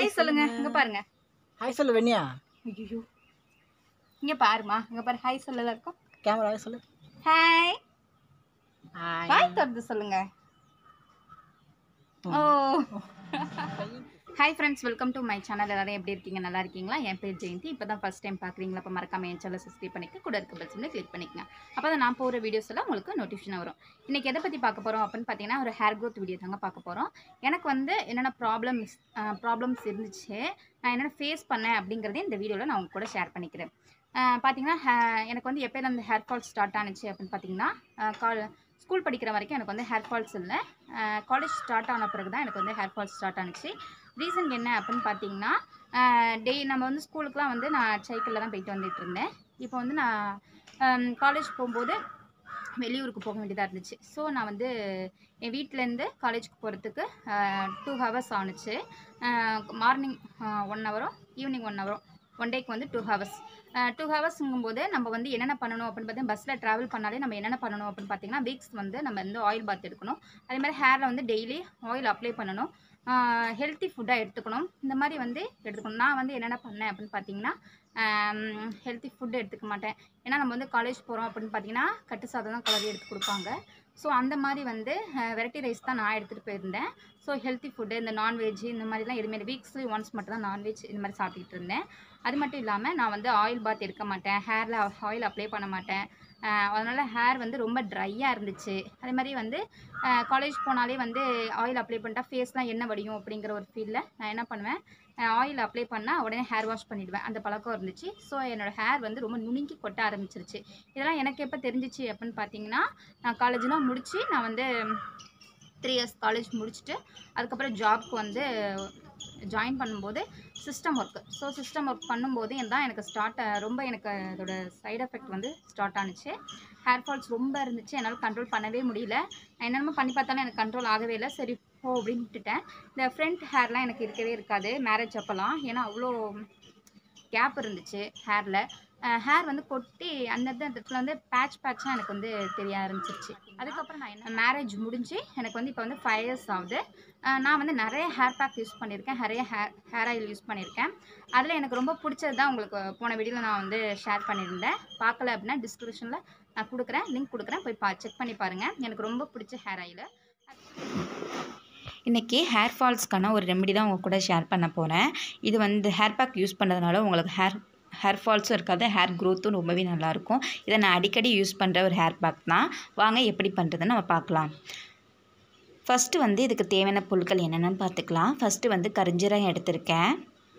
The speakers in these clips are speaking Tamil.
ஹாய் சொல்லுங்க இங்க பாருங்க ஹாய் சொல்லு வெண்ணியா ஐயோ இங்க பாருமா இங்க பாரு ஹாய் சொல்லல இருக்கும் கேமரா ஹாய் சொல்லு ஹாய் ஹாய் ஹாய் தொடர்ந்து சொல்லுங்க oh hi friends welcome to my channel எல்லாரும் எப்படி இருக்கீங்க நல்லா இருக்கீங்களா என் பேர் ஜெயந்தி இப்போ தான் ஃபஸ்ட் டைம் பார்க்குறீங்களா அப்போ மறக்காம என் சேனல் சப்ஸ்கிரைப் பண்ணிக்க கூட இருக்க பட்சம் கிளிக் பண்ணிக்கங்க அப்போ தான் நான் போகிற வீடியோஸ் எல்லாம் உங்களுக்கு நோட்டிஃபிகேஷன் வரும் இன்றைக்கி எதை பற்றி பார்க்க போகிறோம் அப்படின்னு பார்த்தீங்கன்னா ஒரு ஹேர் க்ரோத் வீடியோ தாங்க பார்க்க போகிறோம் எனக்கு வந்து என்னென்ன ப்ராப்ளம்ஸ் ப்ராப்ளம்ஸ் இருந்துச்சு நான் என்னென்ன ஃபேஸ் பண்ணேன் அப்படிங்கிறதையும் இந்த வீடியோவில் நான் உங்க கூட ஷேர் பண்ணிக்கிறேன் அஹ் பார்த்தீங்கன்னா ஹே- எனக்கு வந்து எப்போ அந்த ஹேர் ஃபால் ஸ்டார்ட் ஆனுச்சு அப்படின்னு பார்த்தீங்கன்னா கால் ஸ்கூல் படிக்கிற வரைக்கும் எனக்கு வந்து ஹேர் ஃபால்ஸ் இல்லை காலேஜ் ஸ்டார்ட் ஆன பிறகு தான் எனக்கு வந்து ஹேர் ஃபால் ஸ்டார்ட் ஆனுச்சு ரீசன் என்ன அப்படின்னு பார்த்தீங்கன்னா டெய் நம்ம வந்து ஸ்கூலுக்குலாம் வந்து நான் சைக்கிளில் தான் போயிட்டு வந்துட்டு இருந்தேன் இப்போ வந்து நான் காலேஜ் போகும்போது வெளியூருக்கு போக வேண்டியதாக இருந்துச்சு ஸோ நான் வந்து என் வீட்டிலேருந்து காலேஜுக்கு போகிறதுக்கு டூ ஹவர்ஸ் ஆணுச்சு மார்னிங் ஒன் ஹவரும் ஈவினிங் ஒன் ஹவரும் ஒன் டேக்கு வந்து டூ ஹவர்ஸ் டூ ஹவர்ஸுங்கும்போது நம்ம வந்து என்னென்ன பண்ணணும் அப்படின்னு பார்த்தீங்கன்னா பஸ்ஸில் ட்ராவல் பண்ணாலே நம்ம என்னென்ன பண்ணணும் அப்படின்னு பார்த்தீங்கன்னா வீக்ஸ் வந்து நம்ம வந்து ஆயில் பாத் எடுக்கணும் அதே மாதிரி ஹேரில் வந்து டெய்லி ஆயில் அப்ளை பண்ணணும் ஹெல்த்தி ஃபுட்டாக எடுத்துக்கணும் இந்த மாதிரி வந்து எடுத்துக்கணும் நான் வந்து என்னென்ன பண்ணேன் அப்படின்னு பார்த்தீங்கன்னா ஹெல்த்தி ஃபுட்டு எடுத்துக்க மாட்டேன் ஏன்னா நம்ம வந்து காலேஜ் போகிறோம் அப்படின்னு பார்த்தீங்கன்னா கட்டு சாதம் தான் கலரி எடுத்து கொடுப்பாங்க ஸோ அந்த மாதிரி வந்து வெரைட்டி ரைஸ் தான் நான் எடுத்துகிட்டு போயிருந்தேன் ஸோ ஹெல்த்தி ஃபுட்டு இந்த நான்வெஜ் இந்த மாதிரிலாம் எதுவுமே வீக்ஸ்லி ஒன்ஸ் மட்டும் தான் நான்வெஜ் இந்த மாதிரி சாப்பிட்டுட்டு இருந்தேன் அது மட்டும் இல்லாமல் நான் வந்து ஆயில் பாத் எடுக்க மாட்டேன் ஹேரில் ஆயில் அப்ளை பண்ண மாட்டேன் அதனால் ஹேர் வந்து ரொம்ப ட்ரையாக இருந்துச்சு அதே மாதிரி வந்து காலேஜ் போனாலே வந்து ஆயில் அப்ளை பண்ணிட்டா ஃபேஸ்லாம் என்ன வடியும் அப்படிங்கிற ஒரு ஃபீலில் நான் என்ன பண்ணுவேன் ஆயில் அப்ளை பண்ணால் உடனே ஹேர் வாஷ் பண்ணிடுவேன் அந்த பழக்கம் இருந்துச்சு ஸோ என்னோடய ஹேர் வந்து ரொம்ப நுணுங்கி கொட்ட ஆரம்பிச்சிருச்சு இதெல்லாம் எனக்கு எப்போ தெரிஞ்சிச்சு அப்படின்னு பார்த்தீங்கன்னா நான் காலேஜ்லாம் முடித்து நான் வந்து த்ரீ இயர்ஸ் காலேஜ் முடிச்சுட்டு அதுக்கப்புறம் ஜாப்க்கு வந்து ஜாயின் பண்ணும்போது system work so system work பண்ணும்போது தான் எனக்கு ஸ்டார்ட் ரொம்ப எனக்கு அதோட சைடு எஃபெக்ட் வந்து ஸ்டார்ட் ஆனுச்சு ஹேர் ஃபால்ஸ் ரொம்ப இருந்துச்சு என்னால் கண்ட்ரோல் பண்ணவே முடியல நான் என்னென்னமோ பண்ணி பார்த்தாலும் எனக்கு கண்ட்ரோல் ஆகவே இல்லை சரி போ அப்படின்னு விட்டுட்டேன் இந்த ஃப்ரண்ட் ஹேர்லாம் எனக்கு இருக்கவே இருக்காது மேரேஜ் அப்போல்லாம் ஏன்னா அவ்வளோ கேப் இருந்துச்சு ஹேரில் ஹேர் வந்து கொட்டி அந்த இடத்துல வந்து பேட்ச் பேட்சாக எனக்கு வந்து தெரிய ஆரம்பிச்சிருச்சு அதுக்கப்புறம் நான் என்ன மேரேஜ் முடிஞ்சு எனக்கு வந்து இப்போ வந்து ஃபைவ் இயர்ஸ் ஆகுது அஹ் நான் வந்து நிறைய ஹேர் பேக் யூஸ் பண்ணியிருக்கேன் நிறைய ஹேர் ஹேர் ஆயில் யூஸ் பண்ணியிருக்கேன் அதில் எனக்கு ரொம்ப பிடிச்சது தான் உங்களுக்கு போன வீடியோவில் நான் வந்து ஷேர் பண்ணியிருந்தேன் பார்க்கல அப்படின்னா டிஸ்கிரிப்ஷனில் நான் கொடுக்குறேன் லிங்க் கொடுக்குறேன் போய் பா செக் பண்ணி பாருங்கள் எனக்கு ரொம்ப பிடிச்ச ஹேர் ஆயில் இன்றைக்கி ஹேர் ஃபால்ஸ்க்கான ஒரு ரெமெடி தான் உங்கள் கூட ஷேர் பண்ண போகிறேன் இது வந்து ஹேர் பேக் யூஸ் பண்ணுறதுனால உங்களுக்கு ஹேர் ஹேர் ஃபால்ஸும் இருக்காது ஹேர் க்ரோத்தும் ரொம்பவே நல்லாயிருக்கும் இதை நான் அடிக்கடி யூஸ் பண்ணுற ஒரு ஹேர் பேக் தான் வாங்க எப்படி பண்ணுறதுன்னு நம்ம பார்க்கலாம் ஃபஸ்ட்டு வந்து இதுக்கு தேவையான பொருட்கள் என்னென்னு பார்த்துக்கலாம் ஃபஸ்ட்டு வந்து கரிஞ்சீரகம் எடுத்திருக்கேன்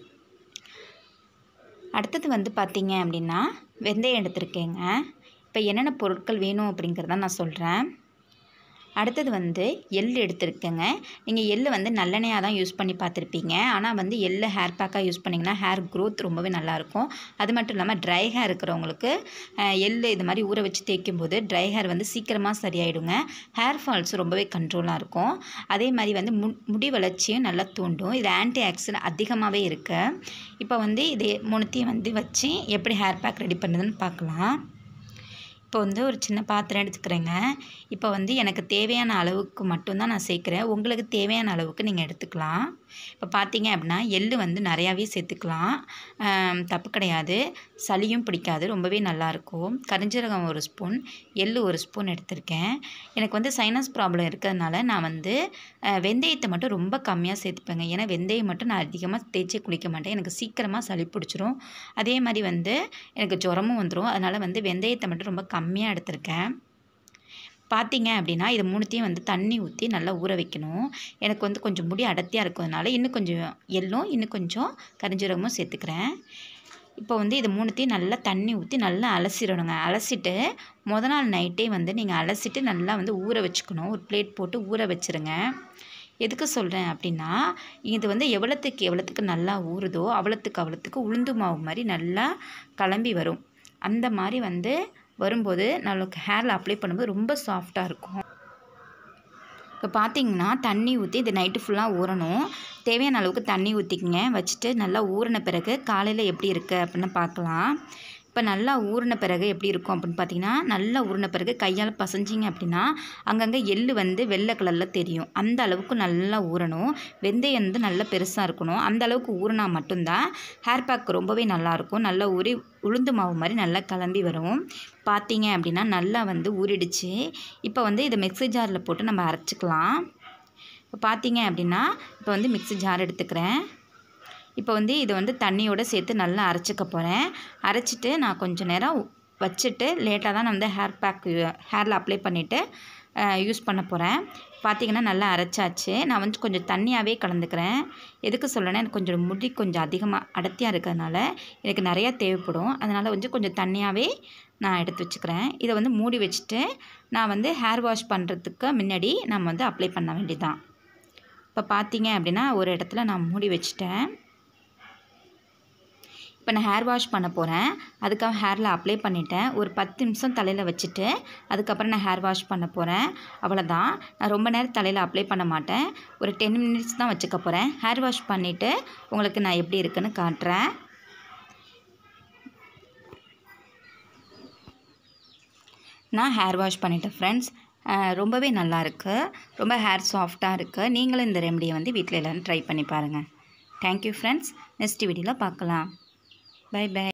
அடுத்தது வந்து பார்த்தீங்க அப்படின்னா வெந்தயம் எடுத்திருக்கேங்க இப்போ என்னென்ன பொருட்கள் வேணும் அப்படிங்கிறத நான் சொல்கிறேன் அடுத்தது வந்து எள் எடுத்திருக்கேங்க நீங்கள் எள்ளு வந்து நல்லெண்ணெயாக தான் யூஸ் பண்ணி பார்த்துருப்பீங்க ஆனால் வந்து எள்ளு ஹேர் பேக்காக யூஸ் பண்ணிங்கன்னா ஹேர் க்ரோத் ரொம்பவே நல்லாயிருக்கும் அது மட்டும் இல்லாமல் ட்ரை ஹேர் இருக்கிறவங்களுக்கு அஹ், எள்ளு இது மாதிரி ஊற வச்சு தேய்க்கும் போது ட்ரை ஹேர் வந்து சீக்கிரமாக சரியாயிடுங்க ஹேர் ஃபால்ஸ் ரொம்பவே கண்ட்ரோலாக இருக்கும் அதே மாதிரி வந்து மு முடி வளர்ச்சியும் நல்லா தூண்டும் இது ஆன்டி ஆக்சிடென்ட் அதிகமாகவே இருக்குது இப்போ வந்து இது மூணுத்தையும் வந்து வச்சு எப்படி ஹேர் பேக் ரெடி பண்ணுறதுன்னு பார்க்கலாம் இப்போ வந்து ஒரு சின்ன பாத்திரம் எடுத்துக்கிறேங்க இப்போ வந்து எனக்கு தேவையான அளவுக்கு மட்டும்தான் நான் சேர்க்குறேன் உங்களுக்கு தேவையான அளவுக்கு நீங்கள் எடுத்துக்கலாம் இப்போ பார்த்தீங்க அப்படின்னா எள்ளு வந்து நிறையாவே சேர்த்துக்கலாம் ஆம், தப்பு கிடையாது சளியும் பிடிக்காது ரொம்பவே நல்லாயிருக்கும் கரிஞ்சீரகம் ஒரு ஸ்பூன் எள்ளு ஒரு ஸ்பூன் எடுத்திருக்கேன் எனக்கு வந்து சைனஸ் ப்ராப்ளம் இருக்கிறதுனால நான் வந்து அஹ், வெந்தயத்தை மட்டும் ரொம்ப கம்மியாக சேர்த்துப்பேங்க ஏன்னா வெந்தயம் மட்டும் நான் அதிகமாக தேய்ச்சி குளிக்க மாட்டேன் எனக்கு சீக்கிரமாக சளி பிடிச்சிரும் அதே மாதிரி வந்து எனக்கு ஜுரமும் வந்துடும் அதனால் வந்து வெந்தயத்தை மட்டும் ரொம்ப கம்மியாக எடுத்திருக்கேன் பார்த்தீங்க அப்படின்னா இது மூணுத்தையும் வந்து தண்ணி ஊற்றி நல்லா ஊற வைக்கணும் எனக்கு வந்து கொஞ்சம் முடி அடர்த்தியாக இருக்கிறதுனால இன்னும் கொஞ்சம் எள்ளும் இன்னும் கொஞ்சம் கரிஞ்சீரகமும் சேர்த்துக்கிறேன் இப்போ வந்து இது மூணுத்தையும் நல்லா தண்ணி ஊற்றி நல்லா அலசிடணுங்க அலசிட்டு முத நாள் நைட்டே வந்து நீங்கள் அலசிட்டு நல்லா வந்து ஊற வச்சுக்கணும் ஒரு பிளேட் போட்டு ஊற வச்சுருங்க எதுக்கு சொல்கிறேன் அப்படின்னா இது வந்து எவ்வளோத்துக்கு எவ்வளோத்துக்கு நல்லா ஊறுதோ அவ்வளோத்துக்கு அவ்வளோத்துக்கு உளுந்து மாவு மாதிரி நல்லா கிளம்பி வரும் அந்த மாதிரி வந்து வரும்போது நம்மளுக்கு ஹேரில் அப்ளை பண்ணும்போது ரொம்ப சாஃப்டாக இருக்கும் இப்போ பார்த்தீங்கன்னா தண்ணி ஊற்றி இது நைட்டு ஃபுல்லாக ஊறணும் தேவையான அளவுக்கு தண்ணி ஊற்றிக்கங்க வச்சுட்டு நல்லா ஊறின பிறகு காலையில் எப்படி இருக்குது அப்படின்னு பார்க்கலாம் இப்போ நல்லா ஊறின பிறகு எப்படி இருக்கும் அப்படின்னு பார்த்தீங்கன்னா நல்லா ஊறின பிறகு கையால் பசைஞ்சிங்க அப்படின்னா அங்கங்கே எள்ளு வந்து வெள்ளை கலரில் தெரியும் அந்த அளவுக்கு நல்லா ஊறணும் வெந்தயம் வந்து நல்லா பெருசாக இருக்கணும் அந்த அளவுக்கு ஊறினா மட்டும்தான் ஹேர் பேக் ரொம்பவே நல்லாயிருக்கும் நல்லா ஊறி உளுந்து மாவு மாதிரி நல்லா கிளம்பி வரும் பார்த்தீங்க அப்படின்னா நல்லா வந்து ஊறிடுச்சு இப்போ வந்து இதை மிக்ஸி ஜாரில் போட்டு நம்ம அரைச்சிக்கலாம் இப்போ பார்த்தீங்க அப்படின்னா இப்போ வந்து மிக்ஸி ஜார் எடுத்துக்கிறேன் இப்போ வந்து இதை வந்து தண்ணியோடு சேர்த்து நல்லா அரைச்சிக்க போகிறேன் அரைச்சிட்டு நான் கொஞ்சம் நேரம் வச்சுட்டு லேட்டாக தான் நான் வந்து ஹேர் பேக் ஹேரில் அப்ளை பண்ணிவிட்டு யூஸ் பண்ண போகிறேன் பார்த்தீங்கன்னா நல்லா அரைச்சாச்சு நான் வந்து கொஞ்சம் தண்ணியாகவே கலந்துக்கிறேன் எதுக்கு சொல்லணும்னா எனக்கு கொஞ்சம் முடி கொஞ்சம் அதிகமாக அடர்த்தியாக இருக்கிறதுனால எனக்கு நிறையா தேவைப்படும் அதனால் வந்து கொஞ்சம் தண்ணியாகவே நான் எடுத்து வச்சுக்கிறேன் இதை வந்து மூடி வச்சுட்டு நான் வந்து ஹேர் வாஷ் பண்ணுறதுக்கு முன்னாடி நம்ம வந்து அப்ளை பண்ண வேண்டியதான் இப்போ பார்த்தீங்க அப்படின்னா ஒரு இடத்துல நான் மூடி வச்சுட்டேன் இப்போ நான் ஹேர் வாஷ் பண்ண போகிறேன் அதுக்காக ஹேரில் அப்ளை பண்ணிட்டேன் ஒரு பத்து நிமிஷம் தலையில் வச்சுட்டு அதுக்கப்புறம் நான் ஹேர் வாஷ் பண்ண போகிறேன் அவ்வளோதான் நான் ரொம்ப நேரம் தலையில் அப்ளை பண்ண மாட்டேன் ஒரு டென் மினிட்ஸ் தான் வச்சுக்க போகிறேன் ஹேர் வாஷ் பண்ணிவிட்டு உங்களுக்கு நான் எப்படி இருக்குன்னு காட்டுறேன் நான் ஹேர் வாஷ் பண்ணிட்டேன் ஃப்ரெண்ட்ஸ் ரொம்பவே நல்லா இருக்கு ரொம்ப ஹேர் சாஃப்டாக இருக்குது நீங்களும் இந்த ரெமடியை வந்து வீட்டில் எல்லோரும் ட்ரை பண்ணி பாருங்கள் தேங்க்யூ ஃப்ரெண்ட்ஸ் நெக்ஸ்ட் வீடியோவில் பார்க்கலாம் பை பை